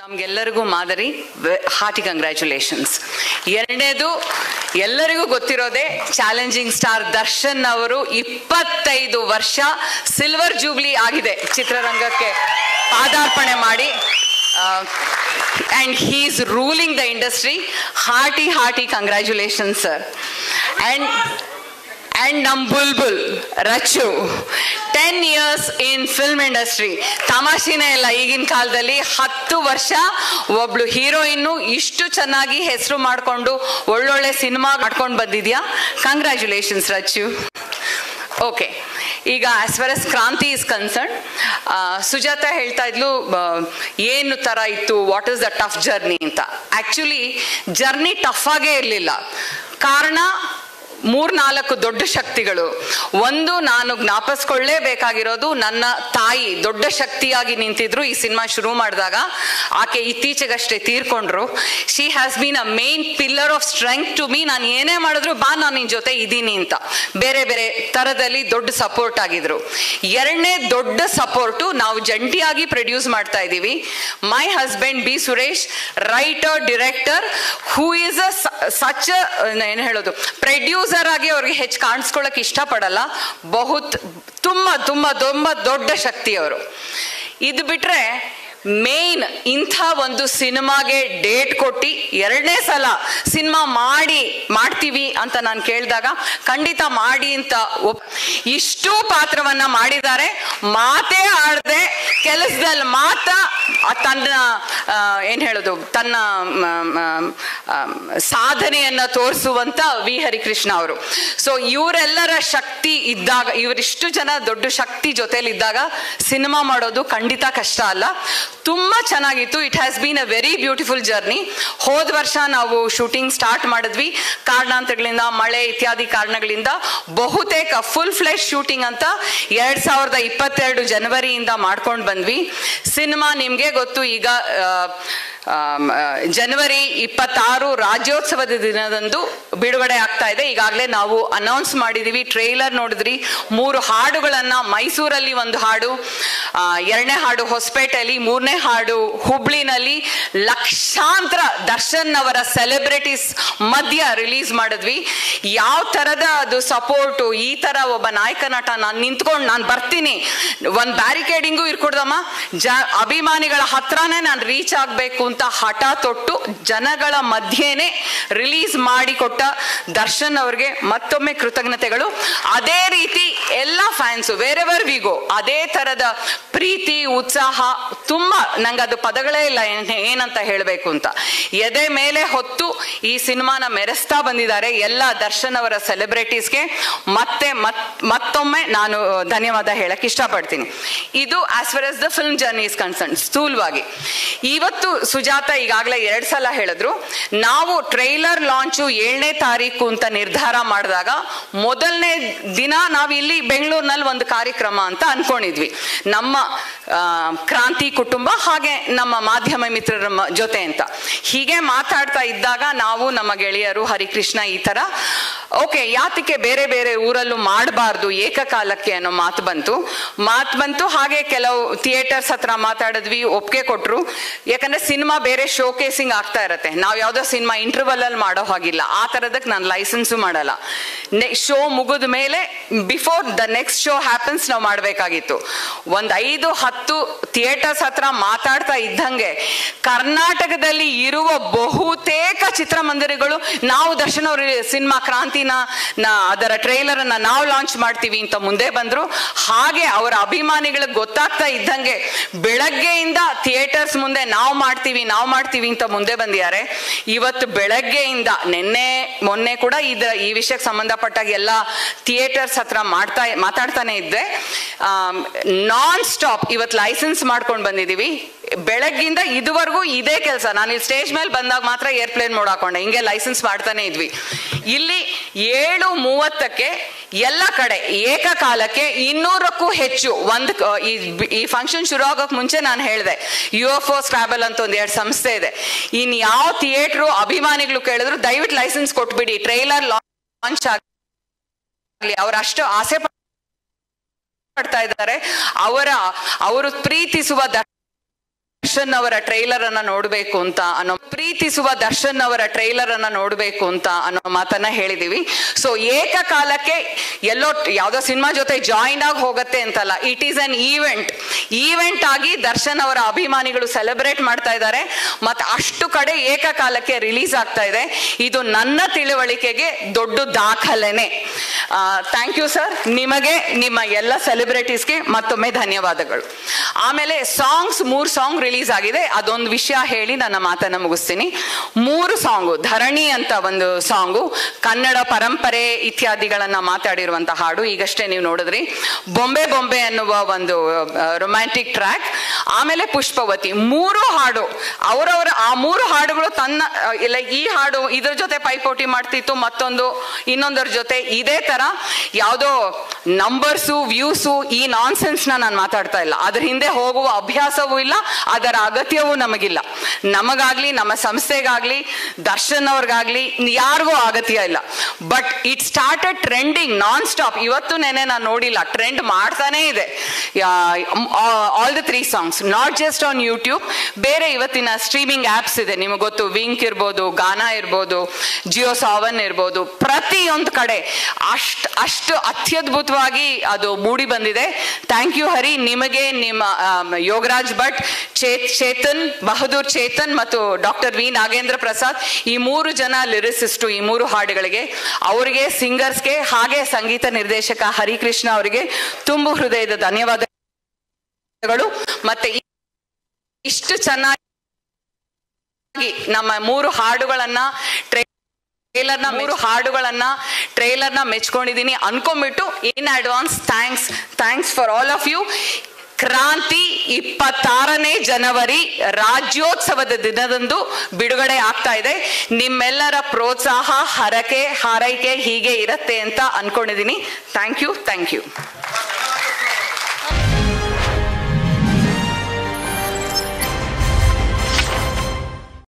ನಮ್ಗೆಲ್ಲರಿಗೂ ಮಾದರಿ hearty congratulations ಎರಡನೇದು ಎಲ್ಲರಿಗೂ ಗೊತ್ತಿರೋದೇ ಚಾಲೆಂಜಿಂಗ್ ಸ್ಟಾರ್ ದರ್ಶನ್ ಅವರು ಇಪ್ಪತ್ತೈದು ವರ್ಷ ಸಿಲ್ವರ್ ಜೂಬ್ಲಿ ಆಗಿದೆ ಚಿತ್ರರಂಗಕ್ಕೆ ಪಾದಾರ್ಪಣೆ ಮಾಡಿ and he is ruling the industry hearty hearty congratulations sir and and ನಮ್ Bulbul Rachu ten years in film industry ತಮಾಷೆನೇ ಇಲ್ಲ ಈಗಿನ ಕಾಲದಲ್ಲಿ ಹತ್ತು ವರ್ಷ ಒಬ್ಳು ಹೀರೋಯಿನ್ನು ಇಷ್ಟು ಚೆನ್ನಾಗಿ ಹೆಸರು ಮಾಡಿಕೊಂಡು ಒಳ್ಳೊಳ್ಳೆ ಸಿನಿಮಾ ಮಾಡ್ಕೊಂಡು ಬಂದಿದ್ಯಾ ಕಂಗ್ರ್ಯಾಚುಲೇಷನ್ಸ್ ರಚು ಓಕೆ ಈಗ as far as Kranti is concern Sujatha ಹೇಳ್ತಾ ಇದ್ಲು ಆ, ಏನು ತರ ಇತ್ತು what is the tough journey ಅಂತ ಆಕ್ಚುಲಿ ಜರ್ನಿ ಟಫ್ ಆಗೇ ಇರಲಿಲ್ಲ ಕಾರಣ ಮೂರ್ನಾಲ್ಕು ದೊಡ್ಡ ಶಕ್ತಿಗಳು ಒಂದು ನಾನು ಜ್ಞಾಪಿಸ್ಕೊಳ್ಳೇಬೇಕಾಗಿರೋದು ನನ್ನ ತಾಯಿ ದೊಡ್ಡ ಶಕ್ತಿಯಾಗಿ ನಿಂತಿದ್ರು ಈ ಸಿನಿಮಾ ಶುರು ಮಾಡಿದಾಗ ಆಕೆ ಇತ್ತೀಚೆಗಷ್ಟೇ ತೀರ್ಕೊಂಡ್ರು she has been a main pillar of strength to me ನಾನು ಏನೇ ಮಾಡಿದ್ರು ಬಾ ನಾನು ನಿನ್ ಜೊತೆ ಇದ್ದೀನಿ ಅಂತ ಬೇರೆ ಬೇರೆ ತರದಲ್ಲಿ ದೊಡ್ಡ ಸಪೋರ್ಟ್ ಆಗಿದ್ರು ಎರಡನೇ ದೊಡ್ಡ ಸಪೋರ್ಟು ನಾವು ಜಂಟಿಯಾಗಿ ಪ್ರೊಡ್ಯೂಸ್ ಮಾಡ್ತಾ ಇದ್ದೀವಿ my husband B Suresh writer director who is a such ಏನು ಹೇಳೋದು ಪ್ರೊಡ್ಯೂಸರ್ ಆಗಿ ಅವ್ರಿಗೆ ಹೆಚ್ಚು ಕಾಣಿಸ್ಕೊಳಕ್ ಇಷ್ಟಪಡಲ್ಲ ಬಹುತ್ ತುಂಬ ತುಂಬ ತುಂಬ ದೊಡ್ಡ ಶಕ್ತಿ ಅವರು ಇದು ಬಿಟ್ರೆ ಮೇನ್ ಇಂಥ ಒಂದು ಸಿನಿಮಾಗೆ ಡೇಟ್ ಕೊಟ್ಟು ಎರಡನೇ ಸಲ ಸಿನಿಮಾ ಮಾಡಿ ಮಾಡ್ತೀವಿ ಅಂತ ನಾನು ಕೇಳಿದಾಗ ಖಂಡಿತ ಮಾಡಿ ಅಂತ ಒಪ್ ಇಷ್ಟು ಪಾತ್ರವನ್ನ ಮಾಡಿದ್ದಾರೆ ಮಾತೇ ಆಡದೆ ಕೆಲಸದಲ್ಲಿ ಮಾತ್ರ ಆ ತನ್ನ ಆ, ಏನ್ ಹೇಳೋದು ತನ್ನ ಮ, ಮ, ಆ, ಸಾಧನೆಯನ್ನ ತೋರಿಸುವಂತ ವಿ ಹರಿಕೃಷ್ಣ ಅವರು ಸೊ ಇವರೆಲ್ಲರ ಶಕ್ತಿ ಇದ್ದಾಗ ಇವರಿಷ್ಟು ಜನ ದೊಡ್ಡ ಶಕ್ತಿ ಜೊತೆಲಿದ್ದಾಗ ಸಿನಿಮಾ ಮಾಡೋದು ಖಂಡಿತ ಕಷ್ಟ ಅಲ್ಲ ತುಂಬಾ ಚೆನ್ನಾಗಿತ್ತು it has been a very beautiful journey ಹೋದ ವರ್ಷ ನಾವು ಶೂಟಿಂಗ್ ಸ್ಟಾರ್ಟ್ ಮಾಡಿದ್ವಿ ಕಾರಣಾಂತರಗಳಿಂದ ಮಳೆ ಇತ್ಯಾದಿ ಕಾರಣಗಳಿಂದ ಬಹುತೇಕ ಫುಲ್ ಫ್ಲೆಶ್ ಶೂಟಿಂಗ್ ಅಂತ ಎರಡ್ ಸಾವಿರದ ಇಪ್ಪತ್ತೆರಡು ಜನವರಿಯಿಂದ ಮಾಡ್ಕೊಂಡು ಬಂದ್ವಿ ಸಿನಿಮಾ ನಿಮ್ಗೆ ಗೊತ್ತು ಈಗ ಆ, ಆಮ್, ಆ, ಜನವರಿ ಇಪ್ಪತ್ತಾರು ರಾಜ್ಯೋತ್ಸವದ ದಿನದಂದು ಬಿಡುಗಡೆ ಆಗ್ತಾ ಇದೆ ಈಗಾಗಲೇ ನಾವು ಅನೌನ್ಸ್ ಮಾಡಿದೀವಿ ಟ್ರೈಲರ್ ನೋಡಿದ್ರಿ ಮೂರು ಹಾಡುಗಳನ್ನ ಮೈಸೂರಲ್ಲಿ ಒಂದು ಹಾಡು ಆ, ಎರಡನೇ ಹಾಡು ಹೊಸಪೇಟೆಯಲ್ಲಿ ಮೂರನೇ ಹಾಡು ಹುಬ್ಳಿನಲ್ಲಿ ಲಕ್ಷಾಂತರ ದರ್ಶನ್ ಅವರ ಸೆಲೆಬ್ರಿಟೀಸ್ ಮಧ್ಯ ರಿಲೀಸ್ ಮಾಡಿದ್ವಿ ಯಾವ ತರದ ಅದು ಸಪೋರ್ಟು ಈ ತರ ಒಬ್ಬ ನಾಯಕ ನಟ ನಾನು ನಿಂತ್ಕೊಂಡು ನಾನು ಬರ್ತೀನಿ ಒಂದ್ ಬ್ಯಾರಿಕೇಡಿಂಗು ಇರ್ಕೊಡ್ದಮ್ಮ ಜ ಅಭಿಮಾನಿಗಳ ಹತ್ರನೇ ನಾನು ರೀಚ್ ಆಗ್ಬೇಕು ಅಂತ ಹಠ ತೊಟ್ಟು ಜನಗಳ ಮಧ್ಯೆನೆ ರಿಲೀಸ್ ಮಾಡಿಕೊಟ್ಟ ದರ್ಶನ್ ಅವ್ರಿಗೆ ಮತ್ತೊಮ್ಮೆ ಕೃತಜ್ಞತೆಗಳು ಅದೇ ರೀತಿ ಎಲ್ಲ ಫ್ಯಾನ್ಸ್ ವೇರೆವರ್ ವಿಗೋ ಅದೇ ತರದ ಪ್ರೀತಿ ಉತ್ಸಾಹ ತುಂಬಾ ನಂಗೆ ಅದು ಪದಗಳೇ ಇಲ್ಲ ಏನ್- ಏನಂತ ಹೇಳಬೇಕು ಅಂತ ಎದೆ ಮೇಲೆ ಹೊತ್ತು ಈ ಸಿನಿಮಾನ ಮೆರೆಸ್ತಾ ಬಂದಿದ್ದಾರೆ ಎಲ್ಲ ದರ್ಶನ್ ಅವರ ಸೆಲೆಬ್ರಿಟೀಸ್ಗೆ ಮತ್ತೆ ಮತ್ ಮತ್ತೊಮ್ಮೆ ನಾನು ಧನ್ಯವಾದ ಹೇಳಕ್ ಇಷ್ಟಪಡ್ತೀನಿ ಇದು as far as the film journey is concern ಸ್ಥೂಲವಾಗಿ ಇವತ್ತು ಸುಜಾತ ಈಗಾಗಲೇ ಎರಡ್ ಸಲ ಹೇಳಿದ್ರು ನಾವು ಟ್ರೈಲರ್ ಲಾಂಚು ಏಳನೇ ತಾರೀಕು ಅಂತ ನಿರ್ಧಾರ ಮಾಡಿದಾಗ ಮೊದಲನೇ ದಿನ ನಾವು ಇಲ್ಲಿ ಬೆಂಗಳೂರಿನಲ್ಲಿ ಒಂದು ಕಾರ್ಯಕ್ರಮ ಅಂತ ಅನ್ಕೊಂಡಿದ್ವಿ ನಮ್ಮ ಆ, ಕ್ರಾಂತಿ ಕುಟುಂಬ ಹಾಗೆ ನಮ್ಮ ಮಾಧ್ಯಮ ಮಿತ್ರರ ಮ- ಜೊತೆ ಅಂತ ಹೀಗೆ ಮಾತಾಡ್ತಾ ಇದ್ದಾಗ ನಾವು ನಮ್ಮ ಗೆಳೆಯರು ಹರಿಕೃಷ್ಣ ಈ ತರ ಓಕೆ ಯಾತಕ್ಕೆ ಬೇರೆ ಬೇರೆ ಊರಲ್ಲೂ ಮಾಡಬಾರ್ದು ಏಕಕಾಲಕ್ಕೆ ಅನ್ನೋ ಮಾತು ಬಂತು ಮಾತು ಬಂತು ಹಾಗೆ ಕೆಲವು ಥಿಯೇಟರ್ಸ್ ಹತ್ರ ಮಾತಾಡಿದ್ವಿ ಒಪ್ಪಿಗೆ ಕೊಟ್ರು ಯಾಕಂದ್ರೆ ಸಿನಿಮಾ ಬೇರೆ ಶೋಕೇಸಿಂಗ್ ಆಗ್ತಾ ಇರತ್ತೆ ನಾವು ಯಾವ್ದೋ ಸಿನಿಮಾ ಇಂಟರ್ವಲ್ ಅಲ್ಲಿ ಮಾಡೋ ಹಾಗಿಲ್ಲ ಆ ತರದಕ್ಕೆ ನಾನು ಲೈಸೆನ್ಸು ಮಾಡಲ್ಲ ಶೋ ಮುಗಿದ ಮೇಲೆ before the next show happens ನಾವು ಮಾಡಬೇಕಾಗಿತ್ತು ಒಂದ್ ಐದು ಹತ್ತು ಥಿಯೇಟರ್ಸ್ ಹತ್ರ ಮಾತಾಡ್ತಾ ಇದ್ದಂಗೆ ಕರ್ನಾಟಕದಲ್ಲಿ ಇರುವ ಬಹುತೇಕ ಚಿತ್ರಮಂದಿರಗಳು ನಾವು ದರ್ಶನ್ ಅವ್ರ ಸಿನಿಮಾ ಕ್ರಾಂತಿನ ನ- ಅದರ ಟ್ರೈಲರ್ ಅನ್ನ ನಾವು ಲಾಂಚ್ ಮಾಡ್ತೀವಿ ಅಂತ ಮುಂದೆ ಬಂದ್ರು ಹಾಗೆ ಅವರ ಅಭಿಮಾನಿಗಳಿಗೆ ಗೊತ್ತಾಗ್ತಾ ಇದ್ದಂಗೆ ಬೆಳಗ್ಗೆಯಿಂದ ಥಿಯೇಟರ್ಸ್ ಮುಂದೆ ನಾವು ಮಾಡ್ತೀವಿ ನಾವು ಮಾಡ್ತೀವಿ ಅಂತ ಮುಂದೆ ಬಂದಿದ್ದಾರೆ ಇವತ್ತು ಬೆಳಗ್ಗೆಯಿಂದ ನಿನ್ನೆ ಮೊನ್ನೆ ಕೂಡ ಇದ್ರ ಈ ವಿಷಯಕ್ಕೆ ಸಂಬಂಧಪಟ್ಟಾಗ ಎಲ್ಲ ಥಿಯೇಟರ್ಸ್ ಹತ್ರ ಮಾಡ್ತಾ ಮಾತಾಡ್ತಾನೆ ಇದ್ದೆ ನಾನ್ ಸ್ಟಾಪ್ ಇವತ್ತು ಲೈಸೆನ್ಸ್ ಮಾಡ್ಕೊಂಡು ಬಂದಿದೀವಿ ಬೆಳಗ್ಗಿಂದ ಇದುವರೆಗೂ ಇದೇ ಕೆಲಸ ನಾನು ಇಲ್ಲಿ ಸ್ಟೇಜ್ ಮೇಲೆ ಬಂದಾಗ ಮಾತ್ರ ಏರ್ಪ್ಲೇನ್ ಮೋಡ್ ಹಾಕೊಂಡೆ ಹಿಂಗೆ ಲೈಸೆನ್ಸ್ ಮಾಡ್ತಾನೆ ಇದ್ವಿ ಇಲ್ಲಿ ಏಳು ಮೂವತ್ತಕ್ಕೆ ಎಲ್ಲ ಕಡೆ ಏಕಕಾಲಕ್ಕೆ ಇನ್ನೂರಕ್ಕೂ ಹೆಚ್ಚು ಒಂದು ಕ- ಈ ಬಿ- ಈ ಫಂಕ್ಷನ್ ಶುರು ಆಗೋಕ್ ಮುಂಚೆ ನಾನು ಹೇಳಿದೆ ಯು ಎಫ್ ಓ ಸ್ಕ್ರಾಬಲ್ ಅಂತ ಒಂದು ಎರಡು ಸಂಸ್ಥೆ ಇದೆ ಇನ್ ಯಾವ ಥಿಯೇಟ್ರು ಅಭಿಮಾನಿಗಳು ಕೇಳಿದ್ರು ದಯವಿಟ್ಟು ಲೈಸೆನ್ಸ್ ಕೊಟ್ಬಿಡಿ ಟ್ರೈಲರ್ ಲಾಂಚ್ ಆಗಲಿ ಅವ್ರು ಅಷ್ಟು ಆಸೆ ಪಡ್ತಾ ಇದ್ದಾರೆ ಅವರ ಅವರು ಪ್ರೀತಿಸುವ ದರ್ಶನ್ ಅವರ ಟ್ರೈಲರ್ ಅನ್ನ ನೋಡಬೇಕು ಅಂತ ಅನ್ನೋ ಪ್ರೀತಿಸುವ ದರ್ಶನ್ ಅವರ ಟ್ರೈಲರ್ ಅನ್ನ ನೋಡಬೇಕು ಅಂತ ಅನ್ನೋ ಮಾತನ್ನ ಹೇಳಿದೀವಿ ಸೊ ಏಕಕಾಲಕ್ಕೆ ಎಲ್ಲೋ ಯಾವ್ದೋ ಸಿನಿಮಾ ಜೊತೆ ಜಾಯಿನ್ ಆಗಿ ಹೋಗತ್ತೆ ಅಂತಲ್ಲ it is an event event ಆಗಿ ದರ್ಶನ್ ಅವರ ಅಭಿಮಾನಿಗಳು ಸೆಲೆಬ್ರೇಟ್ ಮಾಡ್ತಾ ಇದ್ದಾರೆ ಮತ್ತೆ ಅಷ್ಟು ಕಡೆ ಏಕಕಾಲಕ್ಕೆ ರಿಲೀಸ್ ಆಗ್ತಾ ಇದೆ ಇದು ನನ್ನ ತಿಳುವಳಿಕೆಗೆ ದೊಡ್ಡ ದಾಖಲೆನೆ ಥ್ಯಾಂಕ್ ಯು ಸರ್ ನಿಮಗೆ ನಿಮ್ಮ ಎಲ್ಲ ಸೆಲೆಬ್ರಿಟೀಸ್ಗೆ ಮತ್ತೊಮ್ಮೆ ಧನ್ಯವಾದಗಳು ಆಮೇಲೆ ಸಾಂಗ್ಸ್ ಮೂರು ಸಾಂಗ್ ರಿಲೀಸ್ ಆಗಿದೆ ಅದೊಂದು ವಿಷಯ ಹೇಳಿ ನನ್ನ ಮಾತನ್ನ ಮುಗಿಸ್ತೀನಿ ಮೂರು ಸಾಂಗು ಧರಣಿ ಅಂತ ಒಂದು ಸಾಂಗು ಕನ್ನಡ ಪರಂಪರೆ ಇತ್ಯಾದಿಗಳನ್ನ ಮಾತಾಡಿರುವಂತ ಹಾಡು ಈಗಷ್ಟೇ ನೀವು ನೋಡಿದ್ರಿ ಬೊಂಬೆ ಬೊಂಬೆ ಅನ್ನುವ ಒಂದು ರೊಮ್ಯಾಂಟಿಕ್ ಟ್ರ್ಯಾಕ್ ಆಮೇಲೆ ಪುಷ್ಪವತಿ ಮೂರು ಹಾಡು ಅವರವರ ಆ ಮೂರು ಹಾಡುಗಳು ತನ್ನ ಆ, ಇಲ್ಲ ಈ ಹಾಡು ಇದ್ರ ಜೊತೆ ಪೈಪೋಟಿ ಮಾಡ್ತಿತ್ತು ಮತ್ತೊಂದು ಇನ್ನೊಂದರ ಜೊತೆ ಇದೇ ತರ ಯಾವುದೋ ನಂಬರ್ಸು ವ್ಯೂಸು ಈ ನಾನ್ಸೆನ್ಸ್ ನ ನಾನು ಮಾತಾಡ್ತಾ ಇಲ್ಲ ಅದ್ರ ಹಿಂದೆ ಹೋಗುವ ಅಭ್ಯಾಸವೂ ಇಲ್ಲ ಅದರ ಅಗತ್ಯವೂ ನಮಗಿಲ್ಲ ನಮಗಾಗ್ಲಿ ನಮ್ಮ ಸಂಸ್ಥೆಗಾಗ್ಲಿ ದರ್ಶನ್ ಅವ್ರಿಗಾಗ್ಲಿ ಯಾರಿಗೂ ಅಗತ್ಯ ಇಲ್ಲ but it started trending non stop ಇವತ್ತು ನೆನೆ ನಾನು ನೋಡಿಲ್ಲ ಟ್ರೆಂಡ್ ಮಾಡ್ತಾನೆ ಇದೆ all the three songs not just on YouTube ಬೇರೆ ಇವತ್ತಿನ ಸ್ಟ್ರೀಮಿಂಗ್ ಆಪ್ಸ್ ಇದೆ ನಿಮಗೆ ಗೊತ್ತು ವಿಂಕ್ ಇರ್ಬೋದು ಗಾನಾ ಇರ್ಬೋದು ಜಿಯೋ ಸಾವನ್ ಇರ್ಬೋದು ಪ್ರತಿಯೊಂದು ಕಡೆ ಅಷ್ಟು ಅಷ್ಟು ಅತ್ಯದ್ಭುತವಾಗಿ ಅದು ಮೂಡಿ ಬಂದಿದೆ ಥ್ಯಾಂಕ್ ಯು ಹರಿ ನಿಮಗೆ ನಿಮ್ಮ ಆಮ್, ಯೋಗರಾಜ್ ಭಟ್ ಚೇತ್ ಚೇತನ್ ಬಹದ್ದೂರ್ ಚೇತನ್ ಮತ್ತು ಡಾಕ್ಟರ್ ವಿ ನಾಗೇಂದ್ರ ಪ್ರಸಾದ್ ಈ ಮೂರು ಜನ ಲಿರಿಸಿಸ್ಟು ಈ ಮೂರು ಹಾಡುಗಳಿಗೆ ಅವರಿಗೆ ಸಿಂಗರ್ಸ್ಗೆ ಹಾಗೆ ಸಂಗೀತ ನಿರ್ದೇಶಕ ಹರಿಕೃಷ್ಣ ಅವರಿಗೆ ತುಂಬು ಹೃದಯದ ಧನ್ಯವಾದಗಳು ಮತ್ತೆ ಈ- ಇಷ್ಟು ಚೆನ್ನಾಗಿ ನಮ್ಮ ಮೂರು ಹಾಡುಗಳನ್ನ ಟ್ರೇಲರ್ನ ಮೂರು ಹಾಡುಗಳನ್ನ ಟ್ರೇಲರ್ನ ಮೆಚ್ಕೊಂಡಿದ್ದೀನಿ ಅನ್ಕೊಂಡ್ಬಿಟ್ಟು in advance thanks thanks for all of you Kranti ಇಪ್ಪತ್ತಾರನೇ ಜನವರಿ ರಾಜ್ಯೋತ್ಸವದ ದಿನದಂದು ಬಿಡುಗಡೆ ಆಗ್ತಾ ಇದೆ ನಿಮ್ಮೆಲ್ಲರ ಪ್ರೋತ್ಸಾಹ ಹರಕೆ ಹಾರೈಕೆ ಹೀಗೆ ಇರತ್ತೆ ಅಂತ ಅನ್ಕೊಂಡಿದ್ದೀನಿ ಥ್ಯಾಂಕ್ ಯು ಥ್ಯಾಂಕ್ ಯು